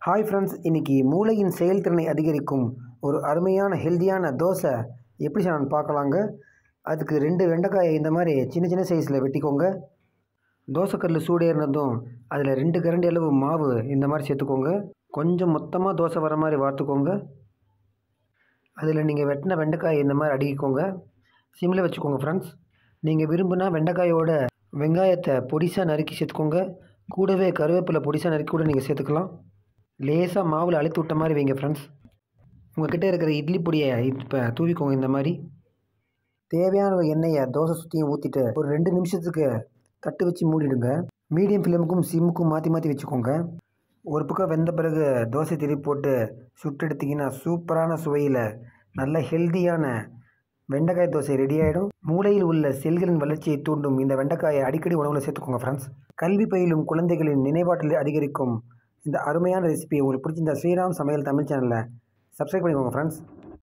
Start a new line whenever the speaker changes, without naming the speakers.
hi friends இன்றைக்கி மூளையின் செயல்திறனை அதிகரிக்கும் ஒரு அருமையான ஹெல்தியான தோசை எப்படி செய்யலாம்னு பார்க்கலாங்க அதுக்கு ரெண்டு வெண்டைக்காயை இந்த மாதிரி சின்ன சின்ன சைஸில் வெட்டிக்கோங்க தோசைக்கல் சூடேறினதும் அதில் ரெண்டு கரண்டி அளவு மாவு இந்த மாதிரி சேர்த்துக்கோங்க கொஞ்சம் மொத்தமாக தோசை வர மாதிரி வார்த்துக்கோங்க அதில் நீங்கள் வெட்டின வெண்டைக்காய் இந்த மாதிரி அடுக்கிக்கோங்க சிம்மில் வச்சுக்கோங்க ஃப்ரெண்ட்ஸ் நீங்கள் விரும்புனா வெண்டைக்காயோட வெங்காயத்தை பொடிசாக நறுக்கி சேர்த்துக்கோங்க கூடவே கருவேப்பிலை பொடிசாக நறுக்கி கூட நீங்கள் சேர்த்துக்கலாம் லேசாக மாவில் அழுத்தி விட்ட மாதிரி வைங்க ஃப்ரெண்ட்ஸ் உங்கள்கிட்ட இருக்கிற இட்லி பொடியை இப்போ தூவிக்கோங்க இந்த மாதிரி தேவையான எண்ணெயை தோசை சுற்றியும் ஊற்றிட்டு ஒரு ரெண்டு நிமிஷத்துக்கு தட்டு வச்சு மூடிடுங்க மீடியம் ஃப்ளேமுக்கும் சிம்முக்கும் மாற்றி மாற்றி வச்சுக்கோங்க ஒரு பக்கம் வெந்த பிறகு தோசை திருப்பி போட்டு சுட்டு எடுத்திங்கன்னா சூப்பரான சுவையில் நல்ல ஹெல்தியான வெண்டைக்காய் தோசை ரெடி ஆகிடும் மூளையில் உள்ள செல்களின் வளர்ச்சியை தூண்டும் இந்த வெண்டைக்காயை அடிக்கடி உணவில் சேர்த்துக்கோங்க ஃப்ரெண்ட்ஸ் கல்வி பயிலும் குழந்தைகளின் நினைவாற்றலை அதிகரிக்கும் இந்த அருமையான ரெசிபி உங்களுக்கு பிடிச்சிருந்த ஸ்ரீராம் சமையல் தமிழ் சேனலில் சப்ஸ்கிரைப் பண்ணிக்கோங்க ஃப்ரெண்ட்ஸ்